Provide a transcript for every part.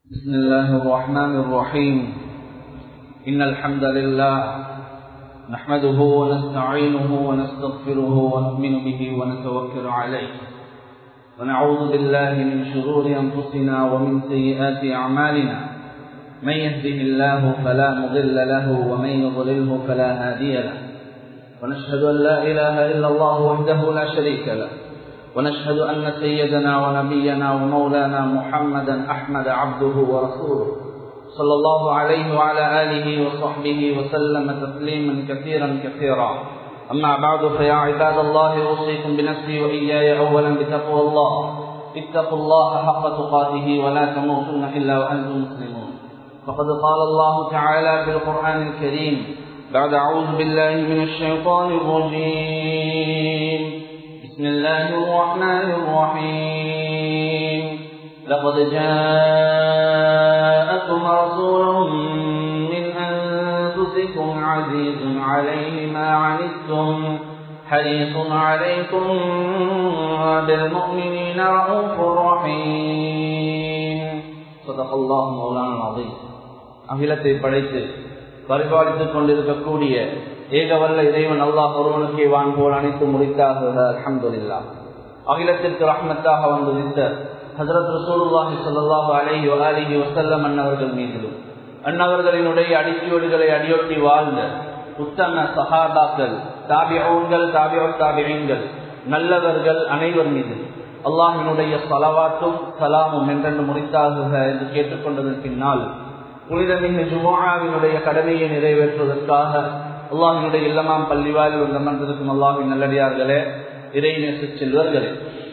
بسم الله الرحمن الرحيم إن الحمد لله نحمده ونستعينه ونستغفره ونؤمن به ونتوكل عليه ونعوذ بالله من شرور أنفسنا ومن سيئات أعمالنا من يهده الله فلا مضل له ومن يضلله فلا هادي له ونشهد أن لا إله إلا الله وحده لا شريك له ونشهد أن سيدنا ونبينا ومولانا محمدا أحمد عبده ورسوله صلى الله عليه وعلى آله وصحبه وسلم تسليما كثيرا كثيرا أما بعد فيا عباد الله أوصيكم بنفسي وإياي أولا بتقوى الله اتقوا الله حق تقاته ولا تموتن إلا وأنتم مسلمون فقد قال الله تعالى في القرآن الكريم بعد أعوذ بالله من الشيطان الرجيم بسم الله الرحمن الرحيم لقد جاءكم رسول من أنفسكم عزيز عليه ما عنتم حريص عليكم بالمؤمنين رؤوف رحيم صدق الله مولانا العظيم அகிலத்தை படைத்து பரிபாலித்துக் கொண்டிருக்கக்கூடிய ஏகவல்ல இறைவன் அல்லாஹ் ஒருவனுக்கே வான் போல் அனைத்து முடித்தாக அலமதுல்லா அகிலத்திற்கு ரஹ்மத்தாக வந்துவித்த ஹசரத் ரசூலுல்லாஹி சல்லாஹு அலஹி அலிஹி வசல்லம் அன்னவர்கள் மீதிலும் அன்னவர்களினுடைய அடிச்சுவடுகளை அடியொட்டி வாழ்ந்த உத்தம சஹாபாக்கள் தாபியங்கள் தாபியோ தாபியங்கள் நல்லவர்கள் அனைவர் மீது அல்லாஹினுடைய சலவாத்தும் சலாமும் என்றென்று முடித்தாக என்று கேட்டுக்கொண்டதன் பின்னால் புனிதமிகு ஜுமாவினுடைய கடமையை நிறைவேற்றுவதற்காக அல்லாஹினுடைய இல்லமாம் பள்ளிவாயில் அமர்ந்திருக்கும் அல்லாஹின் நல்லடியார்களே இறைநேச செல்வர்களே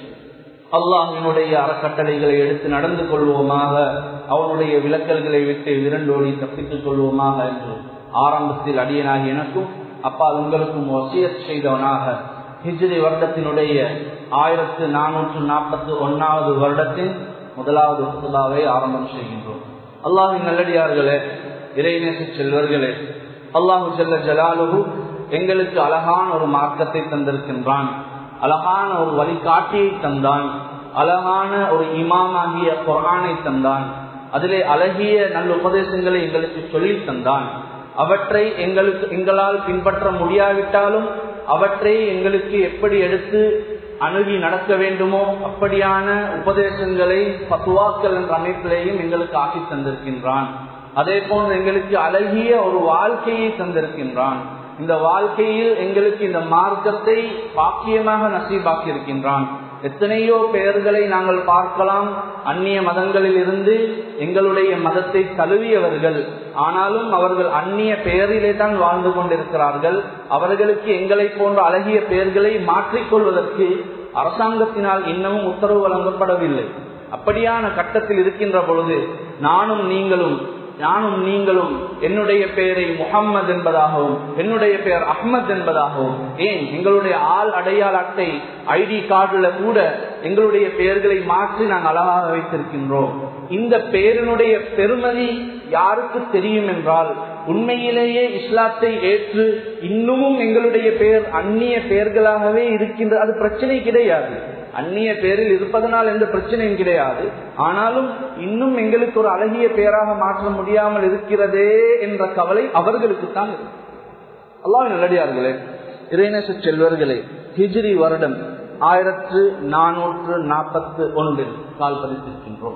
அல்லாஹினுடைய அறக்கட்டளைகளை எடுத்து நடந்து கொள்வோமாக அவனுடைய விளக்கல்களை விட்டு விரண்டோடி தப்பித்துக் கொள்வோமாக என்று ஆரம்பத்தில் அடியனாகி எனக்கும் அப்பால் உங்களுக்கும் வசிய செய்தவனாக ஹிஜ்ரி வருடத்தினுடைய ஆயிரத்து நானூற்று நாற்பத்தி ஒன்னாவது வருடத்தின் முதலாவது புதுலாவை ஆரம்பம் செய்கின்றோம் அல்லாஹின் நல்லடியார்களே இறைநேச செல்வர்களே அல்லாஹு செல்ல ஜலாலுகு எங்களுக்கு அழகான ஒரு மார்க்கத்தை தந்திருக்கின்றான் அழகான ஒரு வழிகாட்டியை தந்தான் அழகான ஒரு இமாமாகிய குரானை தந்தான் அதிலே அழகிய நல்ல உபதேசங்களை எங்களுக்கு சொல்லி தந்தான் அவற்றை எங்களுக்கு எங்களால் பின்பற்ற முடியாவிட்டாலும் அவற்றை எங்களுக்கு எப்படி எடுத்து அணுகி நடக்க வேண்டுமோ அப்படியான உபதேசங்களை பத்துவாக்கள் என்ற அமைப்பிலேயும் எங்களுக்கு ஆக்கி தந்திருக்கின்றான் அதே போன்று எங்களுக்கு அழகிய ஒரு வாழ்க்கையை தந்திருக்கின்றான் இந்த வாழ்க்கையில் எங்களுக்கு இந்த மார்க்கத்தை பாக்கியமாக நசீபாக்கி இருக்கின்றான் எத்தனையோ பெயர்களை நாங்கள் பார்க்கலாம் அந்நிய மதங்களில் இருந்து எங்களுடைய மதத்தை தழுவியவர்கள் ஆனாலும் அவர்கள் அந்நிய பெயரிலே தான் வாழ்ந்து கொண்டிருக்கிறார்கள் அவர்களுக்கு எங்களை போன்ற அழகிய பெயர்களை மாற்றிக்கொள்வதற்கு அரசாங்கத்தினால் இன்னமும் உத்தரவு வழங்கப்படவில்லை அப்படியான கட்டத்தில் இருக்கின்ற பொழுது நானும் நீங்களும் நானும் நீங்களும் என்னுடைய பெயரை முகம்மது என்பதாகவும் என்னுடைய பெயர் அஹ்மத் என்பதாகவும் ஏன் எங்களுடைய ஆள் அடையாள அட்டை ஐடி கார்டுல கூட எங்களுடைய பெயர்களை மாற்றி நாங்கள் அழகாக வைத்திருக்கின்றோம் இந்த பெயரினுடைய பெருமதி யாருக்கு தெரியும் என்றால் உண்மையிலேயே இஸ்லாத்தை ஏற்று இன்னமும் எங்களுடைய பெயர் அந்நிய பெயர்களாகவே இருக்கின்ற அது பிரச்சனை கிடையாது அந்நிய பெயரில் இருப்பதனால் எந்த பிரச்சனையும் கிடையாது ஆனாலும் இன்னும் எங்களுக்கு ஒரு அழகிய பெயராக மாற்ற முடியாமல் இருக்கிறதே என்ற கவலை அவர்களுக்கு தான் இருக்கு அல்லாஹ் நல்லடியார்களே இறைநேச செல்வர்களே ஹிஜ்ரி வருடம் ஆயிரத்து நானூற்று நாற்பத்து ஒன்றில் கால் பதித்திருக்கின்றோம்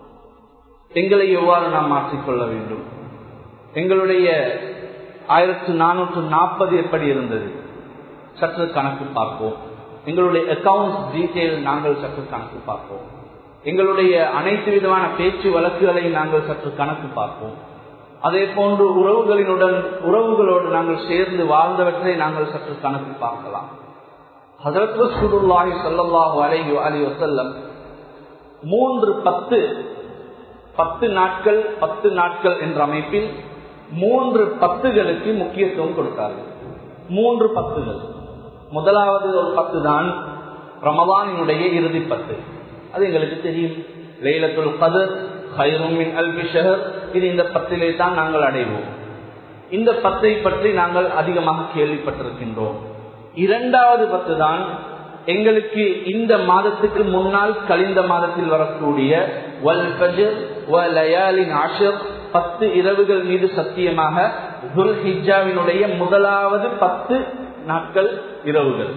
எங்களை எவ்வாறு நாம் மாற்றிக்கொள்ள வேண்டும் எங்களுடைய ஆயிரத்து நானூற்று நாற்பது எப்படி இருந்தது சற்று கணக்கு பார்ப்போம் எங்களுடைய அக்கவுண்ட் டீட்டெயில் நாங்கள் சற்று கணக்கு பார்ப்போம் எங்களுடைய அனைத்து விதமான பேச்சு வழக்குகளை நாங்கள் சற்று கணக்கு பார்ப்போம் அதே போன்று உறவுகளினுடன் உறவுகளோடு நாங்கள் சேர்ந்து வாழ்ந்தவற்றை நாங்கள் சற்று கணக்கு பார்க்கலாம் ஹசரத் சுருல்லாஹி சல்லாஹூ அலைஹி அலி வசல்லம் மூன்று பத்து பத்து நாட்கள் பத்து நாட்கள் என்ற அமைப்பில் மூன்று பத்துகளுக்கு முக்கியத்துவம் கொடுத்தார்கள் மூன்று பத்துகள் முதலாவது ஒரு பத்து தான் ரமதானினுடைய இறுதி பத்து அது எங்களுக்கு தெரியும் லைலத்துல் கதர் ஹைருமின் அல்பி ஷஹர் இது இந்த பத்திலே தான் நாங்கள் அடைவோம் இந்த பத்தை பற்றி நாங்கள் அதிகமாக கேள்விப்பட்டிருக்கின்றோம் இரண்டாவது பத்து தான் எங்களுக்கு இந்த மாதத்துக்கு முன்னால் கழிந்த மாதத்தில் வரக்கூடிய வல் ஃபஜர் பத்து இரவுகள் மீது சத்தியமாக துல் ஹிஜாவினுடைய முதலாவது பத்து நாட்கள் இரவுகள்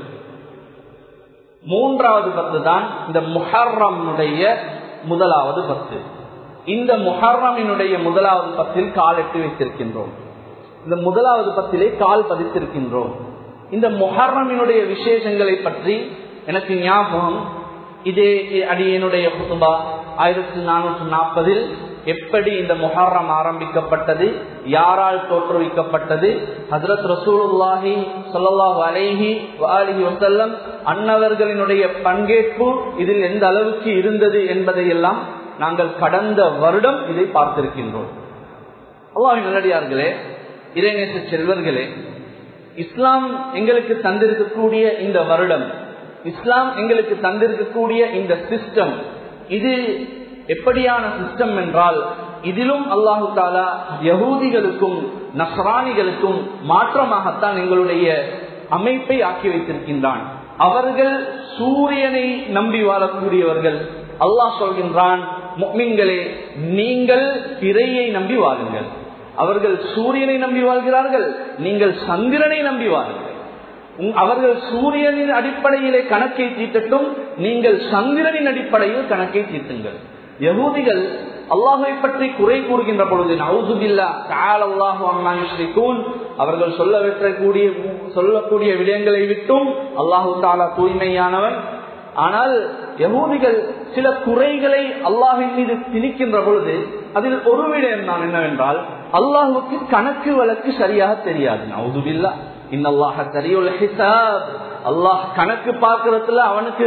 மூன்றாவது பத்து தான் இந்த முஹர்ரமுடைய முதலாவது பத்து இந்த முஹர்ரமினுடைய முதலாவது பத்தில் கால் எட்டு வைத்திருக்கின்றோம் இந்த முதலாவது பத்திலே கால் பதித்திருக்கின்றோம் இந்த முஹர்ரமினுடைய விசேஷங்களை பற்றி எனக்கு ஞாபகம் இதே அடியனுடைய குத்துபா ஆயிரத்தி நானூற்றி நாற்பதில் எப்படி இந்த முஹர்ரம் ஆரம்பிக்கப்பட்டது யாரால் தோற்றுவிக்கப்பட்டது ஹசரத் ரசூலுல்லாஹி சொல்லல்லாஹு அலைஹி அலிஹி வசல்லம் அன்னவர்களினுடைய பங்கேற்பு இதில் எந்த அளவுக்கு இருந்தது என்பதையெல்லாம் நாங்கள் கடந்த வருடம் இதை பார்த்திருக்கின்றோம் அல்லாஹின் நல்லடியார்களே இறைநேச செல்வர்களே இஸ்லாம் எங்களுக்கு தந்திருக்கக்கூடிய இந்த வருடம் இஸ்லாம் எங்களுக்கு தந்திருக்கக்கூடிய இந்த சிஸ்டம் இது எப்படியான சிஸ்டம் என்றால் இதிலும் அல்லாஹு தாலா யகூதிகளுக்கும் நஸ்ரானிகளுக்கும் மாற்றமாகத்தான் எங்களுடைய அமைப்பை ஆக்கி வைத்திருக்கின்றான் அவர்கள் சூரியனை நம்பி வாழக்கூடியவர்கள் அல்லாஹ் சொல்கின்றான் முக்மின்களே நீங்கள் பிறையை நம்பி வாழுங்கள் அவர்கள் சூரியனை நம்பி வாழ்கிறார்கள் நீங்கள் சந்திரனை நம்பி வாழுங்கள் அவர்கள் சூரியனின் அடிப்படையிலே கணக்கை தீட்டட்டும் நீங்கள் சந்திரனின் அடிப்படையில் கணக்கை தீட்டுங்கள் யகூதிகள் அல்லாஹை பற்றி குறை கூறுகின்ற பொழுது நவுதுபில்லா அல்லாஹு அம்மாயூன் அவர்கள் சொல்ல வெற்றக்கூடிய சொல்லக்கூடிய விடயங்களை விட்டும் அல்லாஹு தாலா தூய்மையானவன் ஆனால் யகூதிகள் சில குறைகளை அல்லாஹின் மீது திணிக்கின்ற பொழுது அதில் ஒரு விடயம் தான் என்னவென்றால் அல்லாஹுக்கு கணக்கு வழக்கு சரியாக தெரியாது நவுதுபில்லா இன்னல்லாஹ தெரியுள்ள ஹிசாப் அல்லாஹ் கணக்கு பார்க்கறதுல அவனுக்கு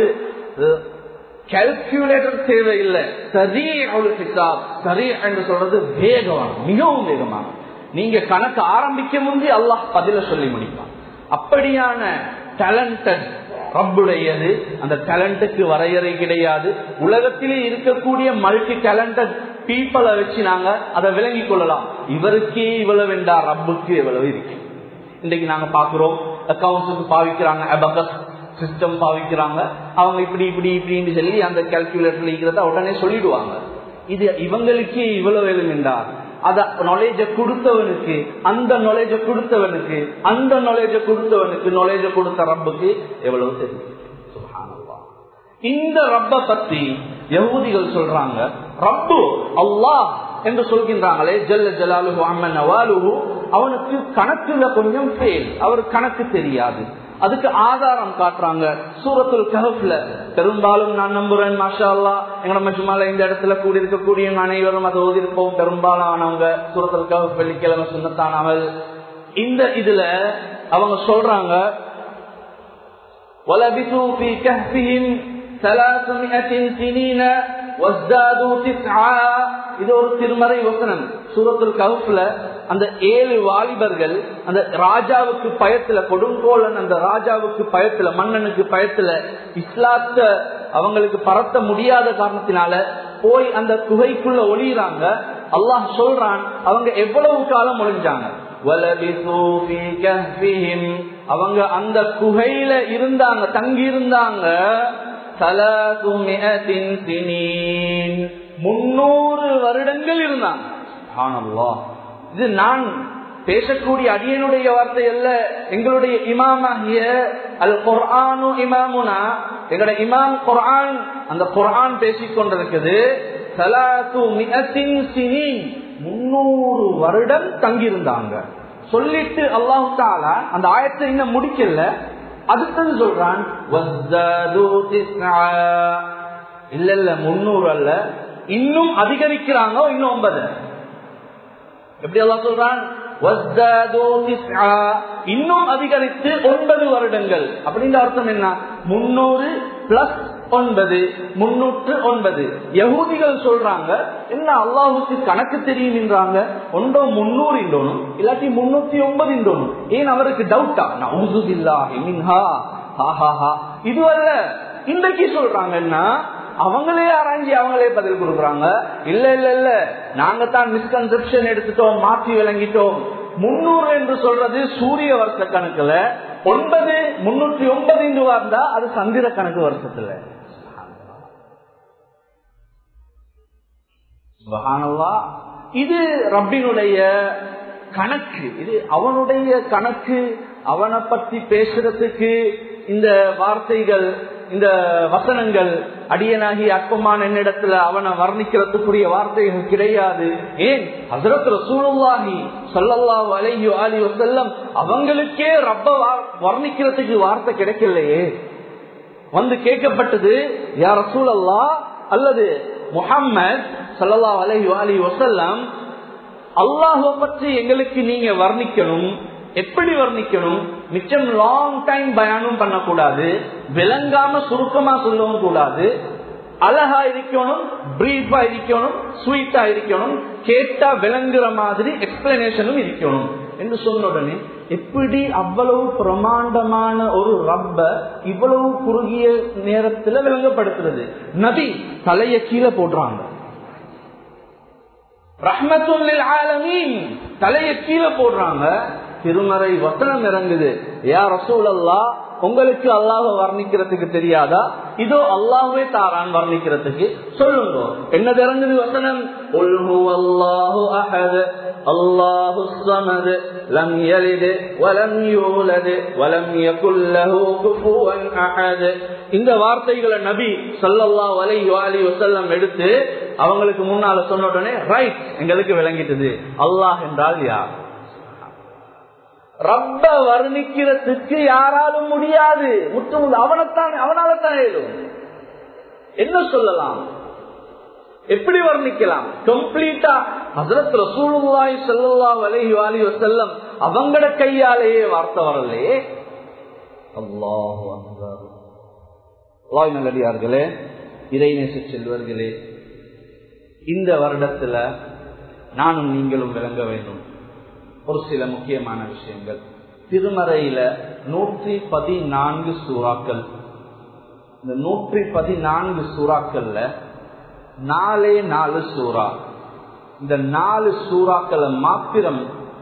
கால்குலேட்டர் தேவையில்லை சரி ஹிசாப் சரி என்று சொல்றது வேகமான மிகவும் வேகமான நீங்க கணக்கு ஆரம்பிக்க முந்தி அல்லாஹ் பதில சொல்லி முடிப்பான் அப்படியான டேலண்டட் ரப்புடையது அந்த டேலண்ட்டுக்கு வரையறை கிடையாது உலகத்திலே இருக்கக்கூடிய மல்டி டேலண்டட் பீப்புளை வச்சு நாங்க அதை விளங்கி கொள்ளலாம் இவருக்கே இவ்வளவு என்றா ரப்புக்கு எவ்வளவு இருக்கு இன்னைக்கு நாங்க பாக்குறோம் அக்கௌண்ட்ஸுக்கு பாவிக்கிறாங்க அபகஸ் சிஸ்டம் பாவிக்கிறாங்க அவங்க இப்படி இப்படி இப்படின்னு சொல்லி அந்த கால்குலேட்டர் இருக்கிறத உடனே சொல்லிடுவாங்க இது இவங்களுக்கே இவ்வளவு வேணுமென்றார் அத நாலேஜ கொடுத்தவனுக்கு அந்த நாலேஜ கொடுத்தவனுக்கு அந்த நாலேஜ கொடுத்தவனுக்கு நாலேஜ கொடுத்த ரப்புக்கு எவ்வளவு தெரியும் இந்த ரப்ப பத்தி யகூதிகள் சொல்றாங்க ரப்பு அல்லாஹ் என்று சொல்கின்றாங்களே ஜல்ல ஜலாலுஹு அம்மன் அவாலுஹு அவனுக்கு கணக்குல கொஞ்சம் ஃபெயில் அவர் கணக்கு தெரியாது அதுக்கு ஆதாரம் காட்டுறாங்க சூரத்துல் கஹப்ல பெரும்பாலும் நான் நம்புறேன் மாஷா அல்லா எங்களோட மஜ்மால இந்த இடத்துல கூடி இருக்கக்கூடிய அனைவரும் அதை ஓதிருப்போம் பெரும்பாலானவங்க சூரத்துல் கஹப் வெள்ளிக்கிழமை சுண்ணத்தானவள் இந்த இதுல அவங்க சொல்றாங்க وَلَبِثُوا فِي كَهْفِهِمْ ثَلَاثُمِائَةٍ سِنِينَ وَازْدَادُوا تِسْعًا இது ஒரு திருமறை வசனம் சூரத்துல் கஹப்ல அந்த ஏழு வாலிபர்கள் அந்த ராஜாவுக்கு பயத்துல கொடுங்கோலன் அந்த ராஜாவுக்கு பயத்துல மன்னனுக்கு பயத்துல இஸ்லாத்த அவங்களுக்கு பரத்த முடியாத காரணத்தினால போய் அந்த குகைக்குள்ள ஒளியிறாங்க அல்லாஹ் சொல்றான் அவங்க எவ்வளவு காலம் ஒளிஞ்சாங்க அவங்க அந்த குகையில இருந்தாங்க தங்கி இருந்தாங்க முன்னூறு வருடங்கள் இருந்தாங்க இது நான் பேசக்கூடிய அடியனுடைய வார்த்தை அல்ல எங்களுடைய இமாமாகிய அல் குர்ஆனு இமாமுனா எங்களுடைய இமாம் குர்ஆன் அந்த குர்ஆன் பேசிக் கொண்டிருக்குது முன்னூறு வருடம் தங்கியிருந்தாங்க சொல்லிட்டு அல்லாஹு தாலா அந்த ஆயத்தை இன்னும் முடிக்கல அடுத்தது சொல்றான் இல்ல இல்ல முன்னூறு அல்ல இன்னும் அதிகரிக்கிறாங்க இன்னும் ஒன்பது எப்படி எல்லாம் சொல்றான் இன்னும் அதிகரித்து ஒன்பது வருடங்கள் அப்படின்ற அர்த்தம் என்ன முன்னூறு பிளஸ் ஒன்பது முன்னூற்று ஒன்பது யகூதிகள் சொல்றாங்க என்ன அல்லாஹுக்கு கணக்கு தெரியும் என்றாங்க ஒன்றோ முன்னூறு இன்றோனும் இல்லாட்டி முன்னூத்தி ஒன்பது இன்றோனும் ஏன் அவருக்கு டவுட்டா நவுதுபில்லாஹா இதுவல்ல இன்றைக்கு சொல்றாங்கன்னா அவங்களே ஆராய்ஞ்சி அவங்களே பதில் கொடுக்குறாங்க இல்ல இல்ல இல்ல நாங்க தான் மிஸ்கன்செப்ஷன் எடுத்துட்டோம் மாற்றி விளங்கிட்டோம் முன்னூறு என்று சொல்றது சூரிய வருஷ கணக்குல ஒன்பது முன்னூற்றி ஒன்பது என்று வந்தா அது சந்திர கணக்கு வருஷத்துல சுபஹானல்லா இது ரப்பினுடைய கணக்கு இது அவனுடைய கணக்கு அவனை பத்தி பேசுறதுக்கு இந்த வார்த்தைகள் இந்த வசனங்கள் அடியனாகி அற்பமான என்னிடத்துல அவனை வர்ணிக்கிறதுக்குரிய வார்த்தைகள் கிடையாது ஏன் ஹசரத் ரசூலுல்லாஹி சொல்லல்லாஹு அலைஹி ஆலி வசல்லம் அவங்களுக்கே ரப்ப வர்ணிக்கிறதுக்கு வார்த்தை கிடைக்கலையே வந்து கேட்கப்பட்டது யார் ரசூல் அல்லா அல்லது முஹம்மத் சல்லா அலஹி அலி வசல்லாம் அல்லாஹுவ பற்றி எங்களுக்கு நீங்க வர்ணிக்கணும் எப்படி வர்ணிக்கணும் மிச்சம் லாங் டைம் பயானும் பண்ணக்கூடாது விளங்காம சுருக்கமா சொல்லவும் கூடாது அழகா இருக்கணும் பிரீஃபா இருக்கணும் ஸ்வீட்டா இருக்கணும் கேட்டா விளங்குற மாதிரி எக்ஸ்பிளனேஷனும் இருக்கணும் என்று சொன்ன உடனே எப்படி அவ்வளவு பிரமாண்டமான ஒரு ரப்ப இவ்வளவு குறுகிய நேரத்துல விளங்கப்படுத்துறது நபி தலைய கீழே போடுறாங்க ரஹ்மத்துல்லில் ஆலமீன் தலைய கீழே போடுறாங்க திருமறை வசனம் இறங்குது யா ரசூல் அல்லா உங்களுக்கு அல்லாஹ வர்ணிக்கிறதுக்கு தெரியாதா இதோ அல்லாஹுவே தாரான் வர்ணிக்கிறதுக்கு சொல்லுங்க என்ன இறங்குது வசனம் அல்லாஹு அஹது அல்லாஹு சமது லம் யலிது வலம் யூலது வலம் யகுல்லஹு குஃபுவன் அஹது இந்த வார்த்தைகளை நபி ஸல்லல்லாஹு அலைஹி வஸல்லம் வஸல்லம் எடுத்து அவங்களுக்கு முன்னால சொன்ன உடனே ரைட் எங்களுக்கு விளங்கிட்டது அல்லாஹ் என்றால் யார் ரப்ப வர்ணிக்கிறதுக்கு யாராலும் முடியாது முற்று அவனைத்தான் அவனாலத்தான் ஏதும் என்ன சொல்லலாம் எப்படி வர்ணிக்கலாம் கம்ப்ளீட்டா ஹசரத் ரசூலுல்லாஹி ஸல்லல்லாஹு அலைஹி வஸல்லம் வஸல்லம் அவங்கட கையாலேயே வார்த்தை வரலையே அல்லாஹு அக்பர் அல்லாஹ் நல்லடியார்களே இறைநேச செல்வர்களே இந்த வருடத்துல நானும் நீங்களும் விளங்க வேண்டும் ஒரு சில முக்கியமான விஷயங்கள் திருமறையில நூற்றி பதினான்கு சூறாக்கள் இந்த நூற்றி பதினான்கு சூறாக்கள்ல நாலே நாலு சூறா இந்த நாலு சூறாக்களை மாத்திரம்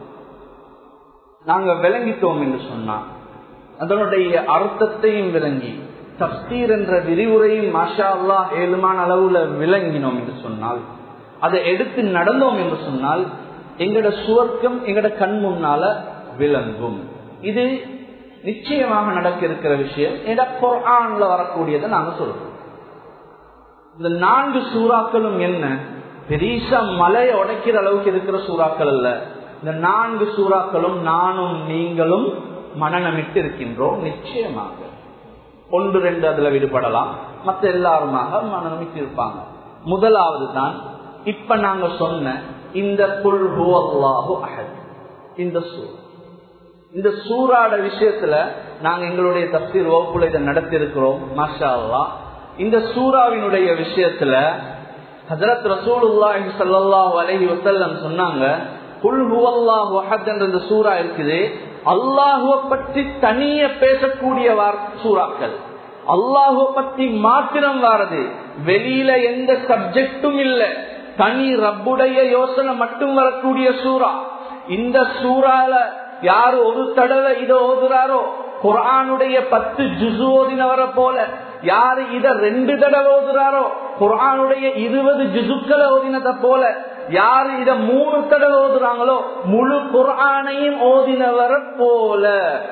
நாங்க விளங்கிட்டோம் என்று சொன்னா அதனுடைய அர்த்தத்தையும் விளங்கி தப்தீர் என்ற விரிவுரையும் மாஷா அல்லா ஏழுமான அளவுல விளங்கினோம் என்று சொன்னால் அதை எடுத்து நடந்தோம் என்று சொன்னால் எங்கட சுவர்க்கம் எங்கட கண் முன்னால விளங்கும் இது நிச்சயமாக நடக்க இருக்கிற விஷயம் எட குரான்ல வரக்கூடியதை நாங்க சொல்றோம் இந்த நான்கு சூறாக்களும் என்ன பெரிசா மலையை உடைக்கிற அளவுக்கு இருக்கிற சூறாக்கள் அல்ல இந்த நான்கு சூறாக்களும் நானும் நீங்களும் மனநமிட்டு இருக்கின்றோம் நிச்சயமாக ஒன்று ரெண்டு அதுல விடுபடலாம் மற்ற எல்லாருமாக மனநமிட்டு இருப்பாங்க முதலாவது தான் இப்ப நாங்க சொன்ன இந்த குல் அல்லாஹு அஹத் இந்த சூர் இந்த சூறாட விஷயத்துல நாங்க எங்களுடைய தப்சீர் வகுப்புல இதை நடத்தி இருக்கிறோம் மாஷா அல்லா இந்த சூறாவினுடைய விஷயத்துல ஹசரத் ரசூலுல்லாஹி ஸல்லல்லாஹு அலைஹி வஸல்லம் சொன்னாங்க குல் ஹுவல்லாஹு அஹத் என்ற இந்த சூறா இருக்குது அல்லாஹுவ பற்றி தனிய பேசக்கூடிய சூறாக்கள் அல்லாஹுவ பற்றி மாத்திரம் வாரது வெளியில எந்த சப்ஜெக்டும் இல்லை தனி ரப்புடைய யோசனை மட்டும் வரக்கூடிய சூறா இந்த சூறால யாரு ஒரு தடவை இதை ஓதுறாரோ குரானுடைய பத்து ஜுசு ஓதினவரை போல யாரு இத ரெண்டு தடவை ஓதுறாரோ குரானுடைய இருபது ஜுசுக்களை ஓதினதை போல யாரு இத மூணு தடவை ஓதுறாங்களோ முழு குரானையும் ஓதினவரை போல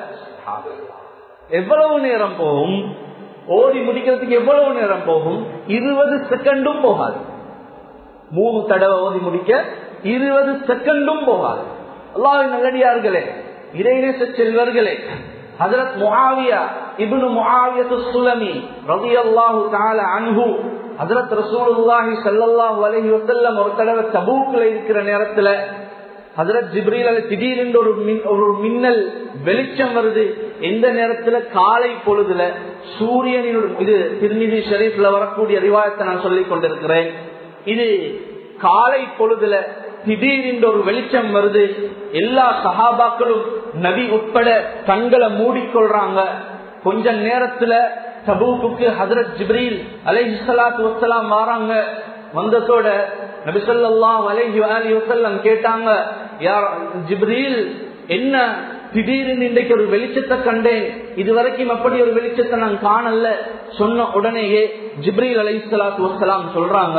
எவ்வளவு நேரம் போகும் ஓதி முடிக்கிறதுக்கு எவ்வளவு நேரம் போகும் இருபது செகண்டும் போகாது மூணு தடவை ஓதி முடிக்க இருபது செகண்டும் போகாது அல்லாஹ் நல்லடியார்களே இறைநேச செல்வர்களே ஹதரத் முஆவியா இப்னு முஆவியத்து சுலமி ரலியல்லாஹு தஆலா அன்ஹு ஹதரத் ரசூலுல்லாஹி ஸல்லல்லாஹு அலைஹி வஸல்லம் ஒரு தடவை தபூக்ல இருக்கிற நேரத்துல ஹதரத் ஜிப்ரீல் அலை திடீரென்று ஒரு ஒரு மின்னல் வெளிச்சம் வருது எந்த நேரத்துல காலை பொழுதுல சூரியனின் இது திருநிதி ஷரீஃப்ல வரக்கூடிய ரிவாயத்தை நான் சொல்லிக் கொண்டிருக்கிறேன் இது காலை பொழுதுல திடீரென்று ஒரு வெளிச்சம் வருது எல்லா சகாபாக்களும் நபி உட்பட கண்களை மூடிக்கொள்றாங்க கொஞ்ச நேரத்துல தபூக்கு ஹசரத் ஜிப்ரீல் அலைஹி சலாத்து வசலாம் வராங்க வந்ததோட நபிசல்லாம் அலைஹி அலி வசல்லம் கேட்டாங்க யார் ஜிப்ரீல் என்ன திடீர்னு இன்றைக்கு ஒரு வெளிச்சத்தை கண்டேன் இதுவரைக்கும் அப்படி ஒரு வெளிச்சத்தை நான் காணல சொன்ன உடனேயே ஜிப்ரீல் அலை சலாத்து வசலாம் சொல்றாங்க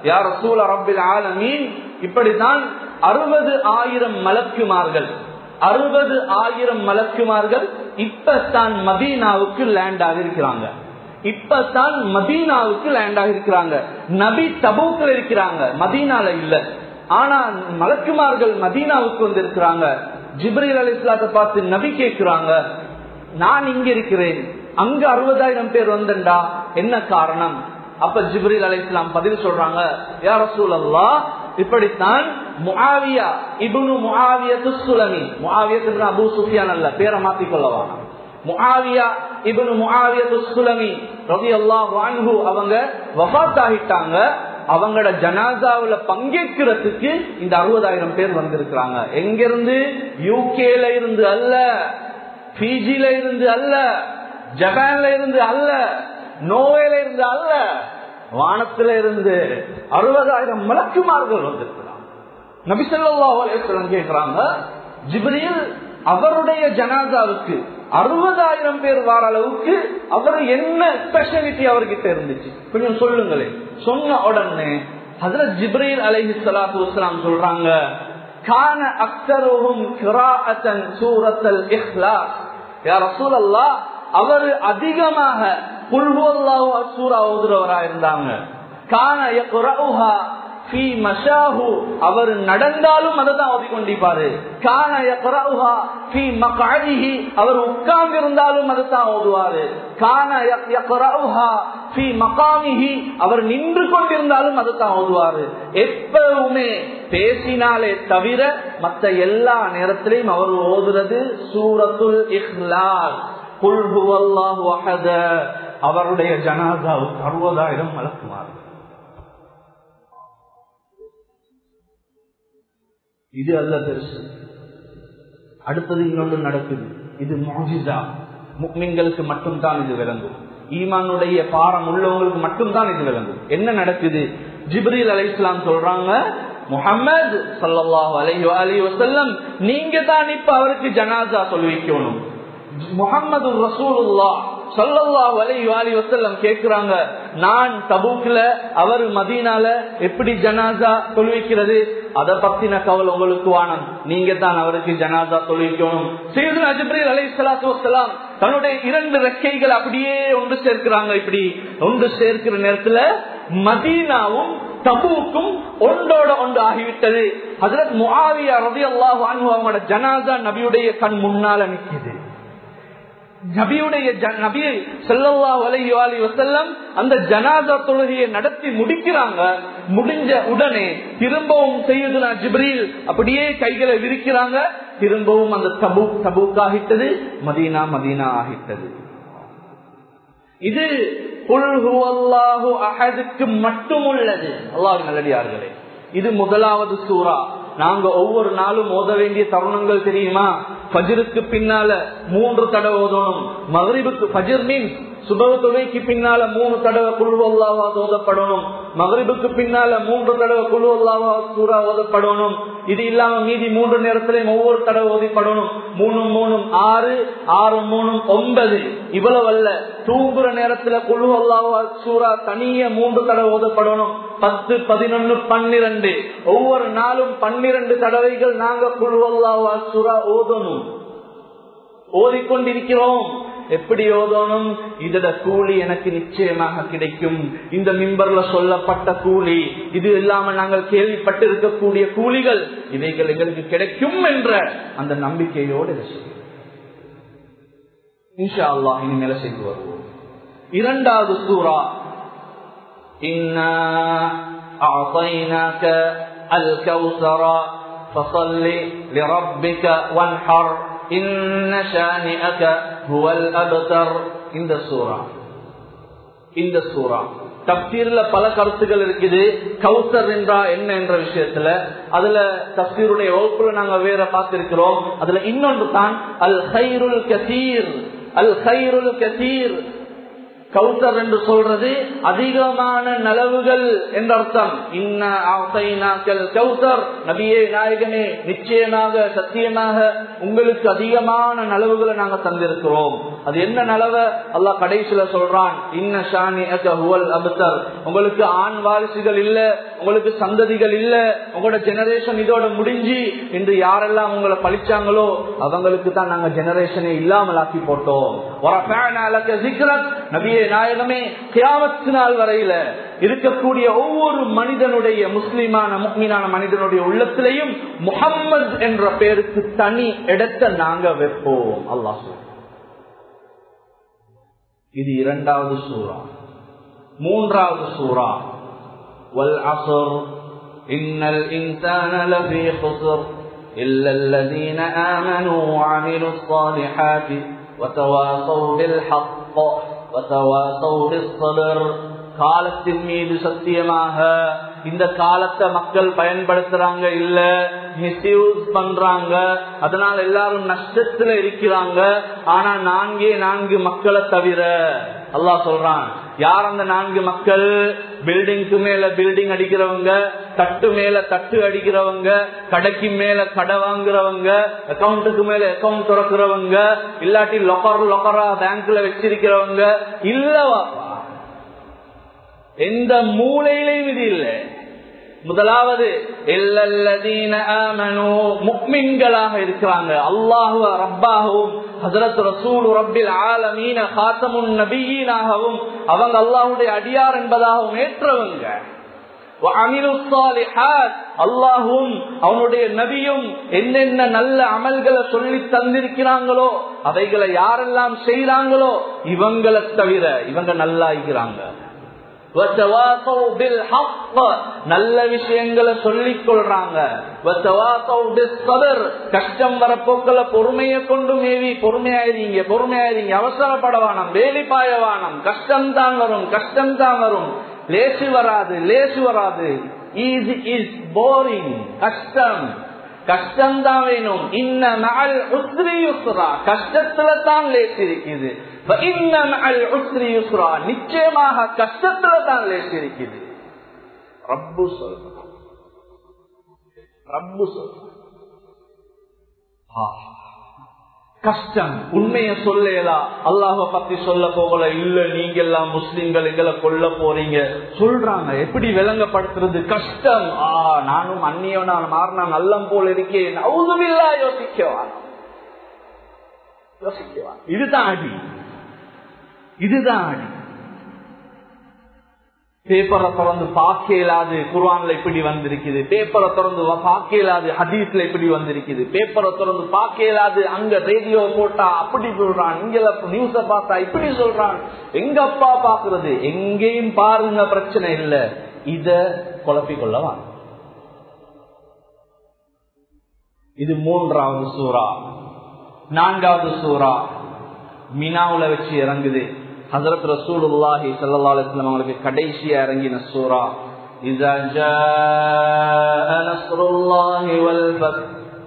யார் சூழ ரப்பில் ஆலமீன் இப்படித்தான் அறுபது ஆயிரம் மலக்குமார்கள் அறுபது ஆயிரம் மலக்குமார்கள் இப்பத்தான் மதீனாவுக்கு லேண்ட் ஆகிருக்கிறாங்க இப்பத்தான் மதீனாவுக்கு லேண்ட் ஆகிருக்கிறாங்க நபி தபூக்கில் இருக்கிறாங்க மதீனால இல்ல ஆனா மலக்குமார்கள் மதீனாவுக்கு வந்திருக்கிறாங்க ஜிப்ரீல் அலி இஸ்லாத்தை பார்த்து நபி கேட்கிறாங்க நான் இங்க இருக்கிறேன் அங்க அறுபதாயிரம் பேர் வந்தண்டா என்ன காரணம் அப்ப ஜிப்ரீல் அலி இஸ்லாம் பதில் சொல்றாங்க யார சூழல்லா இப்படித்தான் முஆவியா இபுனு முஆவியத்து சுலமி முஆவியத்து அபு சுஃபியான் அல்ல பேரை மாத்திக் கொள்ளவா முஆவியா இபுனு முஆவியத்து சுலமி ரவி அல்லாஹ் அவங்க வபாத் ஆகிட்டாங்க அவங்களோட ஜனாசாவில பங்கேற்கிறதுக்கு இந்த அறுபதாயிரம் பேர் வந்திருக்கிறாங்க எங்கிருந்து யூகேல இருந்து அல்ல பிஜில இருந்து அல்ல ஜப்பான்ல இருந்து அல்ல நோவேல இருந்து அல்ல வானத்தில இருந்து அறுபதாயிரம் மலக்குமார்கள் வந்திருக்கிறாங்க நபிசல்லா கேட்கிறாங்க ஜிப்ரியில் அவருடைய ஜனாதாவுக்கு அறுபதாயிரம் பேர் வார அளவுக்கு அவர் என்ன ஸ்பெஷாலிட்டி அவர்கிட்ட இருந்துச்சு கொஞ்சம் சொல்லுங்களேன் சொன்ன உடனே ஹசரத் ஜிப்ரீல் அலைஹி ஸலாத்து வஸலாம் சொல்றாங்க கான அக்ஸருஹும் கிராஅத்தன் சூரத்தல் இஹ்லாஸ் யா ரசூலல்லாஹ் அவர் அதிகமாக குல் ஹுவல்லாஹு சூரா ஓதுறவரா இருந்தாங்க கான யக்ரஉஹா ஃபீ மஷாஹு அவர் நடந்தாலும் அதை தான் ஓதிக்கொண்டிருப்பாரு கான யக்ரஉஹா ஃபீ மக்அதிஹி அவர் உட்கார்ந்து இருந்தாலும் அதை தான் ஓதுவாரு கான யக்ரஉஹா ஃபீ மகாமிஹி அவர் நின்று கொண்டிருந்தாலும் அதை தான் ஓதுவாரு எப்பவுமே பேசினாலே தவிர மற்ற எல்லா நேரத்திலையும் அவர் ஓதுறது சூரத்துல் இஹ்லாஸ் குல் ஹுவல்லாஹு அஹத அவருடைய ஜனாதாவுக்கு அறுபதாயிரம் மலக்குமாறு இது அல்ல பெருசு அடுத்தது இன்னொன்று நடக்குது இது மோஜிதா முக்மின்களுக்கு மட்டும்தான் இது விளங்கும் ஈமானுடைய பாரம் உள்ளவங்களுக்கு மட்டும்தான் இது விளங்கும் என்ன நடக்குது ஜிப்ரீல் அலை இஸ்லாம் சொல்றாங்க முகமது சல்லாஹ் அலைஹி அலி வசல்லம் நீங்க தான் இப்ப அவருக்கு ஜனாசா சொல்லிக்கணும் முகமது ரசூலுல்லா சல்லல்லாஹு அலைஹி வாலி வஸல்லம் கேக்குறாங்க நான் தபூக்ல அவர் மதீனால எப்படி ஜனாசா தொழுவிக்கிறது அத பத்தின கவல் உங்களுக்கு வானம் நீங்க தான் அவருக்கு ஜனாசா தொழுவிக்கணும் சையதுனா ஜிப்ரீல் அலைஹிஸ்ஸலாத்து வஸ்ஸலாம் தன்னுடைய இரண்டு ரெக்கைகள் அப்படியே ஒன்று சேர்க்கிறாங்க இப்படி ஒன்று சேர்க்கிற நேரத்துல மதீனாவும் தபூக்கும் ஒன்றோட ஒன்று ஆகிவிட்டது ஹஜரத் முஆவியா ரலியல்லாஹு அன்ஹு அவங்களோட ஜனாசா நபியுடைய கண் முன்னால நிக்குது நபியுடைய நபி செல்லல்லா அலைஹி அலி வசல்லம் அந்த ஜனாதா தொழுகையை நடத்தி முடிக்கிறாங்க முடிஞ்ச உடனே திரும்பவும் செய்யுதுனா ஜிப்ரீல் அப்படியே கைகளை விரிக்கிறாங்க திரும்பவும் அந்த தபு தபுக் ஆகிட்டது மதீனா மதீனா ஆகிட்டது இது அஹதுக்கு மட்டும் உள்ளது அல்லாஹ் நல்லடியார்களே இது முதலாவது சூறா நாங்க ஒவ்வொரு நாளும் ஓத வேண்டிய தருணங்கள் தெரியுமா பஜிருக்கு பின்னால மூன்று தடவை ஓதணும் மகரிபுக்கு பஜிர் மீன்ஸ் சுபவ தொகைக்கு பின்னால மூணு தடவை குழுவல்லாவா ஓதப்படணும் மகரிபுக்கு பின்னால மூன்று தடவை குழுவல்லாவா சூறா ஓதப்படணும் இது இல்லாம மீதி மூன்று நேரத்திலையும் ஒவ்வொரு தடவை ஓதிப்படணும் மூணு மூணும் ஆறு ஆறு மூணும் ஒன்பது இவ்வளவு அல்ல தூங்குற நேரத்துல குழு அல்லாவா சூறா தனிய மூன்று தடவை ஓதப்படணும் பத்து பதினொன்னு பன்னிரண்டு ஒவ்வொரு நாளும் பன்னிரண்டு தடவைகள் நாங்க குழு அல்லாவா சூறா ஓதணும் ஓதிக்கொண்டிருக்கிறோம் எப்படி ஓதணும் இதோட கூலி எனக்கு நிச்சயமாக கிடைக்கும் இந்த மிம்பர்ல சொல்லப்பட்ட கூலி இது இல்லாம நாங்கள் கேள்விப்பட்டு இருக்கக்கூடிய கூலிகள் இவைகள் எங்களுக்கு கிடைக்கும் என்ற அந்த நம்பிக்கையோடு இன்ஷா அல்லா இனிமேல செய்து வருவோம் இரண்டாவது சூறா أعطيناك الكوثر فصل لربك وانحر إن شانئك هو الأبتر இந்த சூறா இந்த சூறா தப்சீர்ல பல கருத்துக்கள் இருக்குது கௌசர் என்றா என்ன என்ற விஷயத்துல அதுல தப்சீருடைய வகுப்புல நாங்க வேற பார்த்திருக்கிறோம் அதுல இன்னொன்று தான் அல் ஹைருல் கசீர் அல் ஹைருல் கசீர் கௌசர் என்று சொல்றது அதிகமான நலவுகள் என்ற அர்த்தம் இன்னல் கௌசர் நபியே நாயகமே நிச்சயமாக சத்தியமாக உங்களுக்கு அதிகமான நலவுகளை நாங்க தந்திருக்கிறோம் அது என்ன நலவை அல்லாஹ் கடைசியில சொல்றான் இன்ன ஷானி அபுத்தர் உங்களுக்கு ஆண் வாரிசுகள் இல்ல உங்களுக்கு சந்ததிகள் இல்ல உங்களோட ஜெனரேஷன் இதோட முடிஞ்சு இன்று யாரெல்லாம் உங்களை பழிச்சாங்களோ அவங்களுக்கு தான் நாங்க ஜெனரேஷனை இல்லாமல் ஆக்கி போட்டோம் நபியே நாயகமே கியாமத்து நாள் வரையில இருக்கக்கூடிய ஒவ்வொரு மனிதனுடைய முஸ்லிமான முக்மீனான மனிதனுடைய உள்ளத்திலையும் முகம்மது என்ற பேருக்கு தனி இடத்தை நாங்க வைப்போம் அல்லாஹ் இது இரண்டாவது சூறா மூன்றாவது சூறா வல் அசர் இன்னல் இன்சான லஃபீ குஸ்ர் إلا الذين آمنوا وعملوا الصالحات وتواصوا بالحق وتواصوا بالصبر காலத்தின் மீது சத்தியமாக இந்த காலத்தை மக்கள் பயன்படுத்துறாங்க இல்ல மிஸ்யூஸ் பண்றாங்க அதனால எல்லாரும் நஷ்டத்துல இருக்கிறாங்க ஆனா நான்கே நான்கு மக்களை தவிர அல்லாஹ் சொல்றான் யார் அந்த நான்கு மக்கள் பில்டிங்க்கு மேல பில்டிங் அடிக்கிறவங்க தட்டு மேல தட்டு அடிக்கிறவங்க கடைக்கு மேல கடை வாங்குறவங்க அக்கௌண்ட்டுக்கு மேல அக்கௌண்ட் திறக்கிறவங்க இல்லாட்டி லொக்கர் லொக்கரா பேங்க்ல வச்சிருக்கிறவங்க இல்லவா எந்த மூலையிலையும் இது இல்லை முதலாவது முக்மின்களாக இருக்கிறாங்க அல்லாஹுவ ரப்பாகவும் ஹசரத் ரசூல் ரப்பில் ஆலமீன காத்தமுன் நபியீனாகவும் அவங்க அல்லாஹுடைய அடியார் என்பதாகவும் ஏற்றவங்க அல்லாஹும் அவனுடைய நபியும் என்னென்ன நல்ல அமல்களை சொல்லி தந்திருக்கிறாங்களோ அவைகளை யாரெல்லாம் செய்யறாங்களோ இவங்களை தவிர இவங்க நல்லா இருக்கிறாங்க நல்ல விஷயங்களை சொல்லிக் கொள்றாங்க கஷ்டம் வரப்போக்களை பொறுமையை கொண்டு மேவி பொறுமையாயிருங்க பொறுமையாயிருங்க அவசரப்படவானம் வேலி பாயவானம் கஷ்டம் தான் வரும் கஷ்டம் தான் வரும் லேசு வராது லேசு வராது ஈஸி இஸ் போரிங் கஷ்டம் கஷ்டம் தான் வேணும் இன்ன மகள் உத்ரி யுஸ்ரா கஷ்டத்துல தான் லேசு இருக்குது நிச்சயமாக கஷ்டத்துல தான் லேசு இருக்குது ரப்பு சொல்ற ரப்பு சொல்ற கஷ்டம் உண்மைய சொல்லலா அல்லாஹ பத்தி சொல்ல போகல இல்ல நீங்க எல்லாம் முஸ்லிம்கள் எங்களை கொல்ல போறீங்க சொல்றாங்க எப்படி விளங்கப்படுத்துறது கஷ்டம் ஆ நானும் அந்நியோ நான் மாறினா நல்லம் போல இருக்கேன் அவுதுமில்லா யோசிக்கவான் யோசிக்கவான் இதுதான் அடி இதுதான் அடி பேப்பரை திறந்து பார்க்க இயலாது குர்வான்ல இப்படி வந்திருக்குது பேப்பரை திறந்து பார்க்க இயலாது ஹதீஸ்ல இப்படி வந்திருக்குது பேப்பரை திறந்து பார்க்க இயலாது அங்க ரேடியோ போட்டா அப்படி சொல்றான் இங்க நியூஸ பார்த்தா இப்படி சொல்றான் எங்க அப்பா பாக்குறது எங்கேயும் பாருங்க பிரச்சனை இல்ல இத குழப்பிக் கொள்ளவா இது மூன்றாவது சூறா நான்காவது சூறா மினாவுல வச்சு இறங்குது ஹசரத் ரசூலுல்லாஹி ஸல்லல்லாஹு அலைஹி வஸல்லம் அவங்களுக்கு கடைசியா இறங்கின சூரா إذا جاء نصر الله والفتح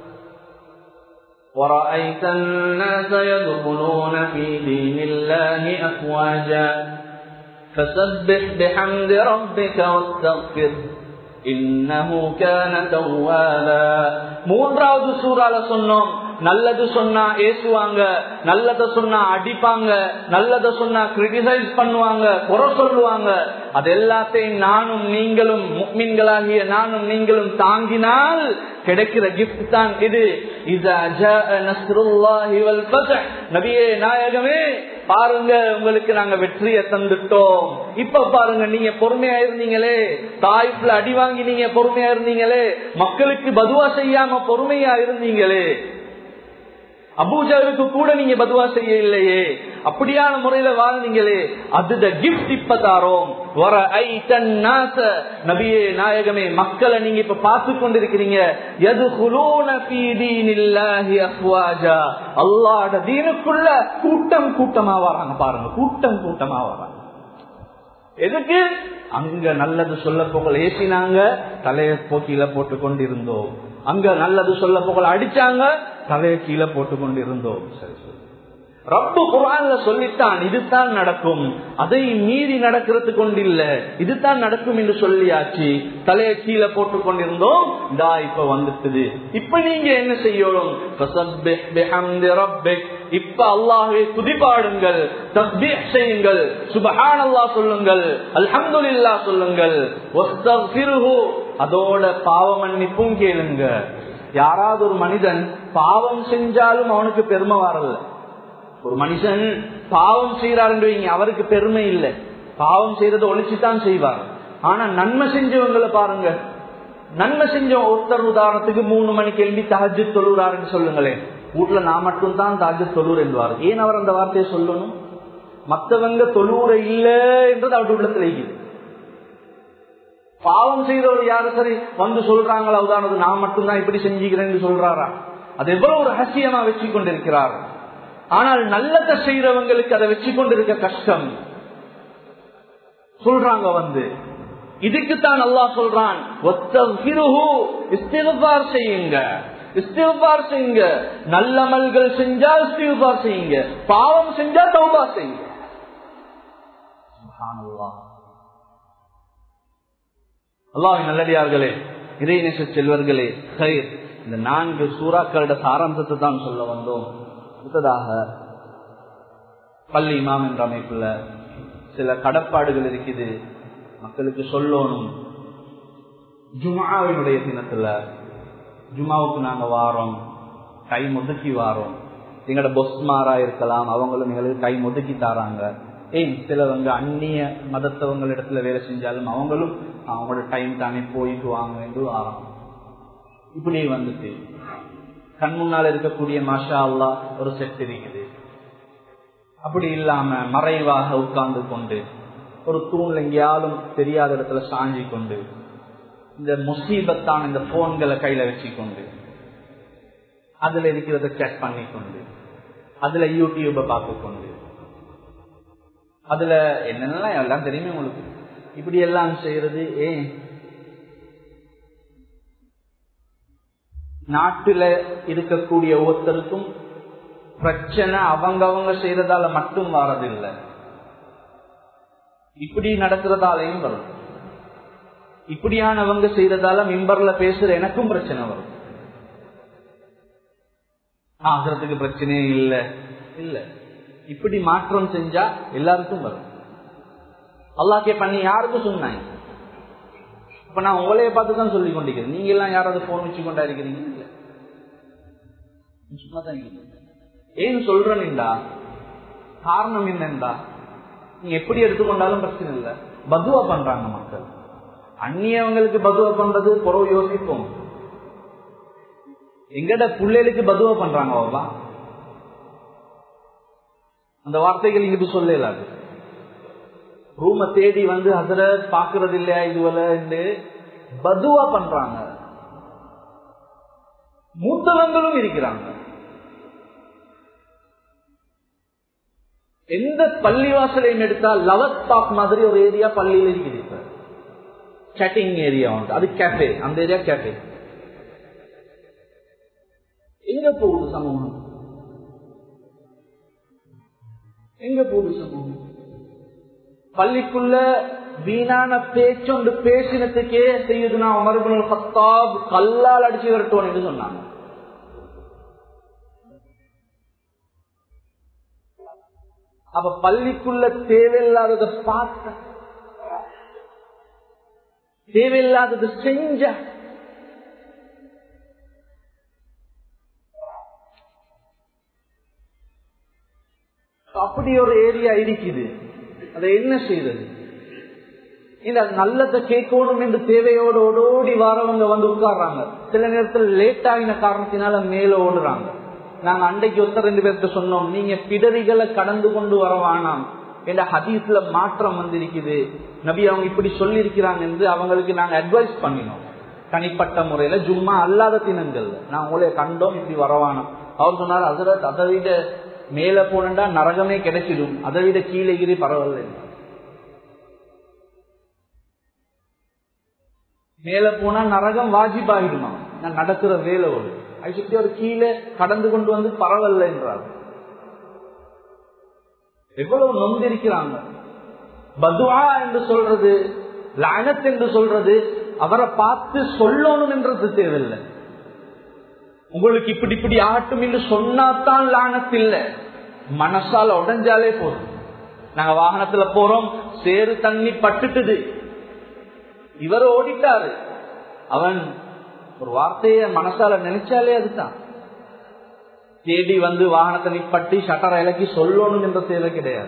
ورأيت الناس يدخلون في دين الله أفواجا فسبح بحمد ربك واستغفر إنه كان توابا மூன்றாவது சூறால சொன்னோம் நல்லது சொன்னா ஏசுவாங்க நல்லத சொன்னா அடிப்பாங்க நல்லத சொன்னா கிரிட்டிசைஸ் பண்ணுவாங்க குறை சொல்லுவாங்க அது எல்லாத்தையும் நானும் நீங்களும் முக்மீன்களாகிய நானும் நீங்களும் தாங்கினால் கிடைக்கிற கிஃப்ட் தான் இது நபியே நாயகமே பாருங்க உங்களுக்கு நாங்க வெற்றியை தந்துட்டோம் இப்ப பாருங்க நீங்க பொறுமையா இருந்தீங்களே தாய்ப்புல அடி வாங்கி நீங்க பொறுமையா இருந்தீங்களே மக்களுக்கு பதுவா செய்யாம பொறுமையா இருந்தீங்களே அபூஜாவுக்கு கூட நீங்க பதுவா செய்ய இல்லையே அப்படியான முறையில வாழ்ந்தீங்களே அது கிஃப்ட் இப்ப தாரோம் வர ஐ தன்னாச நபியே நாயகமே மக்களை நீங்க இப்ப பார்த்து கொண்டிருக்கிறீங்க எது அல்லாட தீனுக்குள்ள கூட்டம் கூட்டமா வராங்க பாருங்க கூட்டம் கூட்டமா வராங்க எதுக்கு அங்க நல்லது சொல்ல போகல ஏசினாங்க தலைய போக்கில போட்டு கொண்டிருந்தோம் அங்க நல்லது சொல்ல போகல அடிச்சாங்க தலையை கீழே போட்டு கொண்டிருந்தோம் சரி சரி ரப்பு குரான்ல சொல்லித்தான் இதுதான் நடக்கும் அதை மீறி நடக்கிறது கொண்டில்ல இதுதான் நடக்கும் என்று சொல்லியாச்சு தலைய கீழே போட்டு கொண்டிருந்தோம் டா இப்ப வந்துட்டுது இப்ப நீங்க என்ன செய்யணும் இப்ப அல்லாஹே துதிப்பாடுங்கள் தஸ்பீஹ் செய்யுங்கள் சுபஹான் அல்லா சொல்லுங்கள் அல்ஹம்துலில்லா சொல்லுங்கள் அதோட பாவ மன்னிப்பும் கேளுங்க யாராவது ஒரு மனிதன் பாவம் செஞ்சாலும் அவனுக்கு பெருமை வரல ஒரு மனுஷன் பாவம் செய்யறாரு அவருக்கு பெருமை இல்லை பாவம் செய்யறதை ஒழிச்சுதான் செய்வார் ஆனா நன்மை செஞ்சவங்களை பாருங்க நன்மை செஞ்ச ஒருத்தர் உதாரணத்துக்கு மூணு மணிக்கு எழுப்பி தஹஜு தொழுறாருன்னு சொல்லுங்களேன் வீட்டுல நான் மட்டும்தான் தாஜு தொழுர் என்பார் ஏன் அவர் அந்த வார்த்தையை சொல்லணும் மற்றவங்க தொழுற இல்ல என்றது அவருடைய உள்ளத்துல இருக்குது பாவம் செய்யறவர் யாரு சரி வந்து சொல்றாங்களா உதாரணத்துக்கு நான் மட்டும்தான் இப்படி செஞ்சுக்கிறேன்னு சொல்றாரா அது எவ்வளவு ரகசியமா வச்சு கொண்டிருக்கிறார் ஆனால் நல்லத செய்யறவங்களுக்கு அதை வச்சு கொண்டிருக்க கஷ்டம் சொல்றாங்க வந்து இதுக்குத்தான் அல்லா சொல்றான் செய்யுங்க இஸ்திஃபார் செய்யுங்க நல்லமல்கள் செஞ்சா இஸ்திஃபார் செய்யுங்க பாவம் செஞ்சா தௌபா செய்யுங்க அல்லாவின் நல்லடியார்களே இறைநேச செல்வர்களே கயிர் இந்த நான்கு சூறாக்களோட சாராம்சத்தை தான் சொல்ல வந்தோம் அடுத்ததாக பள்ளி இமாம் என்ற அமைப்புல சில கடப்பாடுகள் இருக்குது மக்களுக்கு சொல்லணும் ஜுமாவினுடைய தினத்துல ஜுமாவுக்கு நாங்க வாரோம் கை முதுக்கி வாரோம் எங்களோட பொஸ்மாரா இருக்கலாம் அவங்களும் எங்களுக்கு கை முதுக்கி தாராங்க ஏன் சிலவங்க அந்நிய மதத்தவங்களிடத்துல வேலை செஞ்சாலும் அவங்களும் அவங்களோட டைம் தானே போயிட்டு வாங்க என்று வாரம் இப்படி வந்துட்டு கண் முன்னால் இருக்கக்கூடிய மாஷா அல்லா ஒரு செட் இருக்குது அப்படி இல்லாம மறைவாக உட்கார்ந்து கொண்டு ஒரு தூண்ல எங்கேயாலும் தெரியாத இடத்துல சாஞ்சி கொண்டு இந்த முசீபத்தான் இந்த போன்களை கையில வச்சுக்கொண்டு அதுல இருக்கிறத செக் பண்ணி கொண்டு அதுல யூடியூப பார்த்து கொண்டு அதுல என்னென்னலாம் எல்லாம் தெரியுமே உங்களுக்கு இப்படி எல்லாம் செய்யறது ஏன் நாட்டுல இருக்கக்கூடிய ஒவ்வொருத்தருக்கும் பிரச்சனை அவங்க அவங்க செய்யறதால மட்டும் வரதில்லை இப்படி நடக்கிறதாலையும் வரும் இப்படியானவங்க செய்யறதால மிம்பர்ல பேசுற எனக்கும் பிரச்சனை வரும் ஆகிறதுக்கு பிரச்சனையே இல்லை இல்ல இப்படி மாற்றம் செஞ்சா எல்லாருக்கும் வரும் அல்லாக்கே பண்ணி யாருக்கும் சொன்னாங்க இப்ப நான் உங்களைய பார்த்து தான் சொல்லி கொண்டிருக்கிறேன் நீங்க எல்லாம் யாராவது போன் வச்சு கொண்டா இருக்கிறீங்க இல்ல சும்மாதான் ஏன் சொல்றேன்டா காரணம் என்னண்டா நீங்க எப்படி எடுத்துக்கொண்டாலும் பிரச்சனை இல்ல பதுவா பண்றாங்க மக்கள் அந்நியவங்களுக்கு பதுவா பண்றது புறவு யோசிப்போம் எங்கட பிள்ளைகளுக்கு பதுவா பண்றாங்க பாபா அந்த வார்த்தைகள் இங்கிட்டு சொல்லலாது ரூம தேடி வந்து அதுல பாக்குறது இல்லையா இதுவல பதுவா பண்றாங்க மூத்தவங்களும் இருக்கிறாங்க எந்த பள்ளிவாசலையும் எடுத்தால் லவத் பாக் மாதிரி ஒரு ஏரியா பள்ளியில் இருக்குது சேட்டிங் ஏரியா உண்டு அது கேஃபே அந்த ஏரியா கேஃபே எங்க போகுது சமூகம் எங்க போகுது சமூகம் பள்ளிக்குள்ள வீணான பேச்சொண்டு பேசினத்துக்கே செய்யுதுனா உமர்புல் ஹத்தாப் கல்லால் அடிச்சு விரட்டுவோம் என்று சொன்னாங்க அப்ப பள்ளிக்குள்ள தேவையில்லாததை பார்த்த தேவையில்லாதது செஞ்ச அப்படி ஒரு ஏரியா இருக்குது அதை என்ன செய்யறது இல்ல நல்லதை கேட்கணும் என்று தேவையோடு ஓடோடி வாரவங்க வந்து உட்கார்றாங்க சில நேரத்தில் லேட் ஆகின காரணத்தினால மேல ஓடுறாங்க நாங்க அன்றைக்கு ஒருத்தர் ரெண்டு பேர்த்த சொன்னோம் நீங்க பிடரிகளை கடந்து கொண்டு வர வேணாம் என்ற ஹதீஸ்ல மாற்றம் வந்திருக்குது நபி அவங்க இப்படி சொல்லி இருக்கிறாங்க என்று அவங்களுக்கு நாங்க அட்வைஸ் பண்ணினோம் தனிப்பட்ட முறையில ஜும்மா அல்லாத தினங்கள் நான் உங்களை கண்டோம் இப்படி வரவானோம் அவர் சொன்னார் அதுல அதை விட மேல போனா நரகமே கிடைச்சிடும் அதை விட கீழே கீழே பரவாயில்ல மேல போனா நரகம் வாஜிபாகிடுமா நான் நடக்கிற வேலை ஒரு அது சுத்தி ஒரு கீழே கடந்து கொண்டு வந்து பரவாயில்ல என்றார் எவ்வளவு நொந்திருக்கிறாங்க பதுவா என்று சொல்றது லானத் என்று சொல்றது அவரை பார்த்து சொல்லணும் என்றது தேவையில்லை உங்களுக்கு இப்படி இப்படி ஆகட்டும் என்று சொன்னாதான் லானத் இல்லை மனசால உடஞ்சாலே போதும் நாங்க வாகனத்துல போறோம் சேறு தண்ணி பட்டுட்டுது இவர் ஓடிட்டாரு அவன் ஒரு வார்த்தைய மனசால நினைச்சாலே அதுதான் தேடி வந்து வாகனத்தை நிப்பட்டி ஷட்டரை இலக்கி சொல்லணும் என்ற தேவை கிடையாது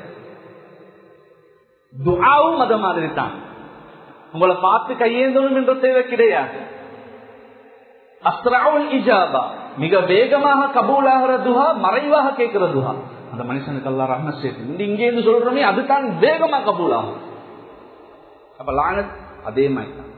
துஆவும் அத மாதிரி தான் உங்களை பார்த்து கையேந்தணும் என்ற தேவை கிடையாது அஸ்ராவுல் இஜாபா மிக வேகமாக கபூலாகிற துஹா மறைவாக கேட்கிற துஹா அந்த மனுஷனுக்கு எல்லாம் ரஹ்ம சேர்த்து இந்த இங்கே இருந்து சொல்றோமே அதுதான் வேகமா கபூலாகும் அப்ப லானத் அதே மாதிரி தான்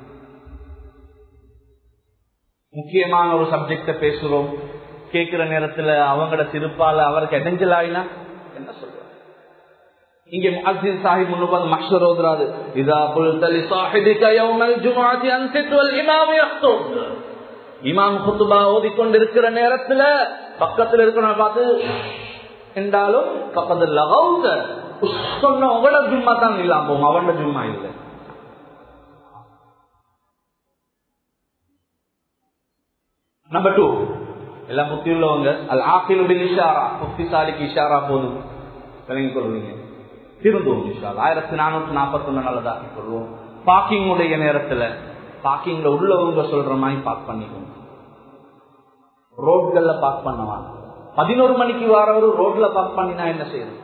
முக்கியமான ஒரு சப்ஜெக்ட பேசுறோம் கேட்கிற நேரத்துல அவங்களோட திருப்பால அவருக்கு இடைஞ்சலாயினா என்ன சொல்றாரு இங்க முஅஸ்ஸின் சாஹிப் முன்னுக்கு மக்ஷர் ஓதுறாரு இதா குல்த லி சாஹிபிக யௌமல் ஜும்ஆத்தி அன்சித் வல் இமாம் யக்துப் இமாம் குத்துபா ஓதிக்கொண்டிருக்கிற நேரத்துல பக்கத்துல இருக்கிற பார்த்து என்றாலும் பக்கத்துல லகவுத சொன்ன உங்களோட ஜும்மா தான் இல்லாம போகும் அவனோட ஜும்மா இல்லை நம்பர் டூ எல்லாம் புத்தி உள்ளவங்க அல் ஆக்கிலுடைய இஷாரா புத்திசாலிக்கு இஷாரா போதும் விளங்கிக் கொள்வீங்க திருந்துவோம் இஷால் ஆயிரத்தி நானூத்தி நாற்பத்தி ஒண்ணு நல்லதாக்கி கொள்வோம் பார்க்கிங் உடைய நேரத்துல பார்க்கிங்ல உள்ளவங்க சொல்ற மாதிரி பார்க் பண்ணிக்கணும் ரோட்கள்ல பார்க் பண்ணவான் பதினோரு மணிக்கு வரவரு ரோட்ல பார்க் பண்ணினா என்ன செய்யணும்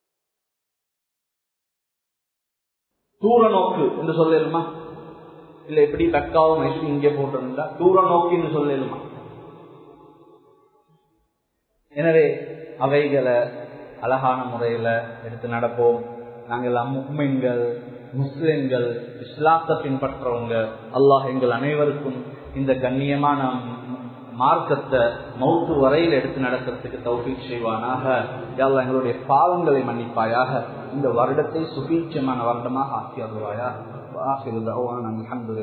தூர நோக்கு என்று சொல்லலுமா இல்ல எப்படி தக்காவும் மைசூர் இங்கே போட்டிருந்தா தூர நோக்கி என்று சொல்லலுமா எனவே அவைகளை அழகான முறையில எடுத்து நடப்போம் நாங்கள் முக்மின்கள் முஸ்லிம்கள் இஸ்லாத்தை பின்பற்றவங்க அல்லாஹ் எங்கள் அனைவருக்கும் இந்த கண்ணியமான மார்க்கத்தை மௌத்து வரையில் எடுத்து நடக்கிறதுக்கு தௌஃபீக் செய்வானாக யாழ்லா எங்களுடைய பாவங்களை மன்னிப்பாயாக இந்த வருடத்தை சுபீட்சமான வருடமாக ஆக்கி அருவாயா ஆசிரியர்